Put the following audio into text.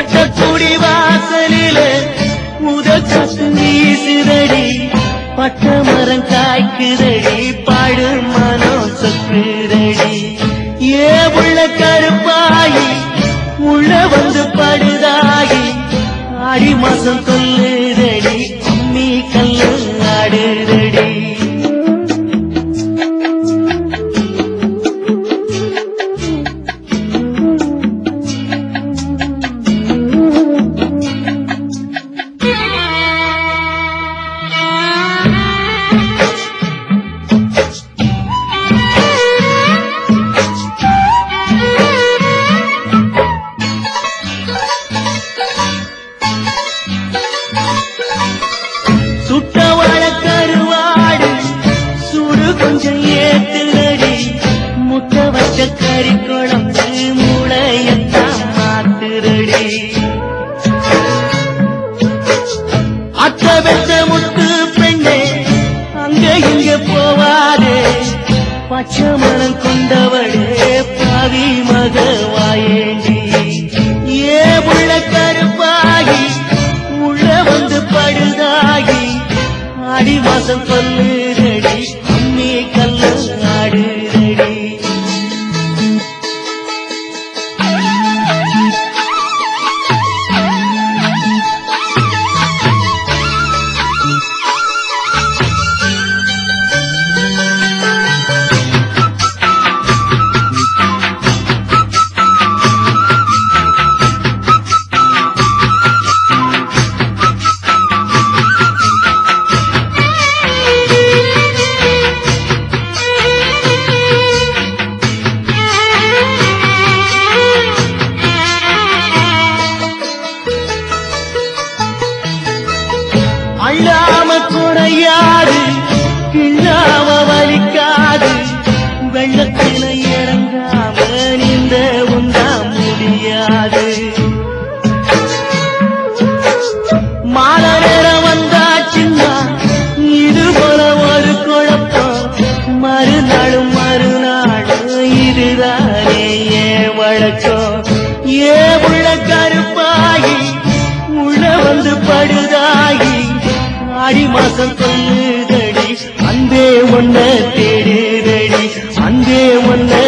ஒட்டக்குடி வாசலில முதற்காத்து வீசுதடி பட்ட மரம் காய்க்குதடி பாடு மனம் சொக்குதடி ஏ உள்ள கருப்பாயி உள்ள வந்து படுதாகி ஆடி மாசம் கொல்லுதடி அம்மி கல்லு ஆடுதடி சுட்டவள கருவாடு சுடு கொஞ்சம் ஏத்துதடி முட்டை வச்ச கறி குழம்பு மூளையத்தான் மாத்துதடி அத்த வெச்ச முத்து பெண்ணே அங்க இங்க போவாதே பச்சை மனம் கொண்டவளே பாவி மகவாயேண்டி ஏ உள்ள கருப்பாகி உள்ள வந்து படுதாகி ஆடி மாசம் கொல்லுதடி அம்மி கல்லு ஆடுதடி அள்ளாம குறையாது கிள்ளாம வலிக்காது வெள்ளத்தில இறங்காம நீந்த உண்டா முடியாது மால நேரம் வந்தாச்சுன்னா இது போல ஒரு குழப்பம் மறுநாளும் மறுநாளும் இதுதானே ஏன் வழக்கம் ஏ உள்ள கருப்பாகி உள்ள வந்து படுதாகி ஆடி மாசம் கொல்லுதடி அன்பே ஒன்ன தேடுதடி அன்பே ஒன்ன